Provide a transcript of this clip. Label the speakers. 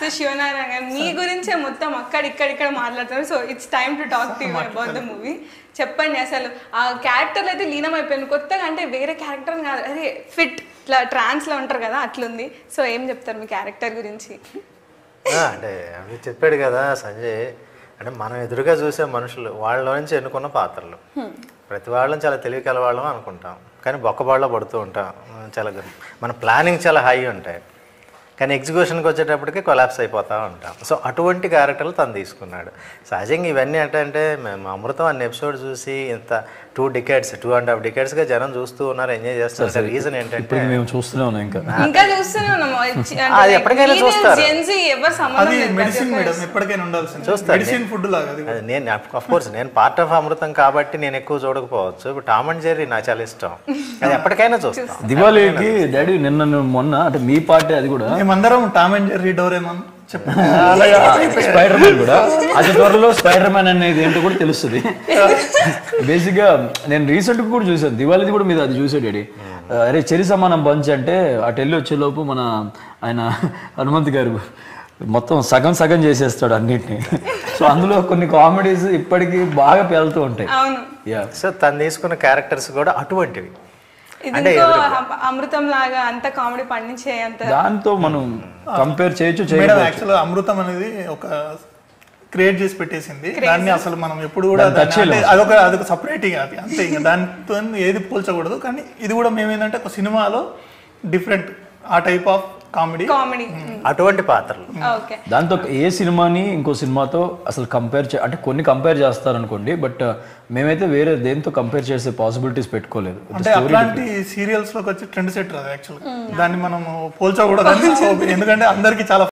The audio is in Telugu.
Speaker 1: సో శివనారాయణ గారు మీ గురించే మొత్తం అక్కడ ఇక్కడ ఇక్కడ మాట్లాడుతున్నారు so it's time to talk to about the movie చెప్పండి అసలు ఆ క్యారెక్టర్ అయితే లీనమైపోయింది కొత్తగా అంటే వేరే క్యారెక్టర్ కాదు అదే ఫిట్ ఇట్లా ట్రాన్స్ లో ఉంటారు కదా అట్లుంది సో ఏం చెప్తారు మీ క్యారెక్టర్ గురించి
Speaker 2: ఆ, అంటే అవి చెప్పాడు కదా సంజయ్ అంటే మనం ఎదురుగా చూసే మనుషులు వాళ్ళ నుంచి ఎన్నుకున్న పాత్రలు ప్రతి వాళ్ళని చాలా తెలివి కలవాళ్ళం అనుకుంటాం కానీ బొక్కబాళ్ళలో పడుతూ ఉంటాం చాలా గ- మన ప్లానింగ్ చాలా హై ఉంటాయి కానీ ఎగ్జిక్యూషన్కి వచ్చేటప్పటికి కొలాప్స్ అయిపోతూ ఉంటాం సో అటువంటి క్యారెక్టర్లు తను తీసుకున్నాడు సహజంగా ఇవన్నీ ఏంటంటే మేము అమృతం అన్న ఎపిసోడ్ చూసి ఇంత two decades two and half డికెట్స్గా జనం చూస్తూ ఉన్నారు ఎంజాయ్ చేస్తున్నారు రీజన్ ఏంటంటే
Speaker 3: ఇప్పుడు మేము చూస్తూనే ఉన్నాం ఇంకా
Speaker 1: ఇంకా చూస్తూనే ఉన్నాము
Speaker 2: అది ఎప్పటికైనా చూస్తారు.
Speaker 1: జెన్సీ ఎవరు సంబంధం
Speaker 4: అది
Speaker 1: లేదు ప్రతి
Speaker 4: మెడిసిన్
Speaker 1: ఒక్కరికి.
Speaker 4: మేడం ఎప్పటికైనా ఉండాల్సింది
Speaker 2: చూస్తారు.
Speaker 4: మెడిసిన్ ఫుడ్ లాగా అది
Speaker 2: అది నేను ఆఫ్ కోర్స్ నేను పార్ట్ ఆఫ్ అమృతం కాబట్టి నేను ఎక్కువ చూడకపోవచ్చు ఇప్పుడు టామ్ అండ్ జెర్రీ నాకు చాలా ఇష్టం అది ఎప్పటికైనా చూస్తాం
Speaker 3: దివాళీకి డాడీ నిన్న నేను మొన్న అంటే మీ పార్టీ అది కూడా
Speaker 4: మేమందరం టామ్ అండ్ జెర్రీ డోరేమన్ చెప్పు
Speaker 3: స్పైడర్ మ్యాన్ కూడా అతి త్వరలో స్పైడర్ మ్యాన్ అనేది ఏంటో కూడా తెలుస్తుంది బేసిక్ గా నేను రీసెంట్ కూడా చూసాను దివాళీది కూడా మీద అది చూసాడు డాడీ అరే చెరి సమానం బంచ్ అంటే అటు వెళ్ళి వచ్చే లోపు మన ఆయన హనుమంత్ గారు మొత్తం సగం సగం చేసేస్తాడు అన్నిటిని సో అందులో కొన్ని కామెడీస్ ఇప్పటికీ బాగా పేలుతూ ఉంటాయి
Speaker 1: అవును
Speaker 3: యా
Speaker 2: సో తను తీసుకున్న క్యారెక్టర్స్ కూడా అటువంటివి
Speaker 1: ఇది ఇంకో అమ- అమృతం లాగా అంత కామెడీ పండించే అంత
Speaker 3: దాంతో మనం కంపేర్ చేయొచ్చు
Speaker 4: మేడం
Speaker 3: చేయకపోవచ్చు
Speaker 4: యాక్చువల్ అమృతం అనేది ఒక క్రియేట్ చేసి పెట్టేసింది దాన్ని అసలు మనం ఎప్పుడు కూడా దాన్ని అంటే అదొక అదొక సపరేట్ అది అంతే ఇంకా దాంతో ఏది పోల్చకూడదు కానీ ఇది కూడా మేము ఏంటంటే ఒక సినిమాలో డిఫరెంట్ ఆ టైప్ ఆఫ్ కామెడీ
Speaker 1: కామెడీ
Speaker 2: అటువంటి పాత్రలు
Speaker 1: ఓకే
Speaker 3: దాంతో ఏ సినిమాని ఇంకో సినిమాతో అసలు కంపేర్ చే అంటే కొన్ని కంపేర్ చేస్తారనుకోండి బట్ మేమైతే వేరే దేంతో కంపేర్ చేసే పాసిబిలిటీస్ పెట్టుకోలేదు
Speaker 4: అంటే అట్లాంటి సీరియల్స్ లోకి వచ్చి ట్రెండ్ సెట్ రాదు యాక్చువల్ దాన్ని మనం పోల్చకూడదు ఎందుకంటే అందరికి చాలా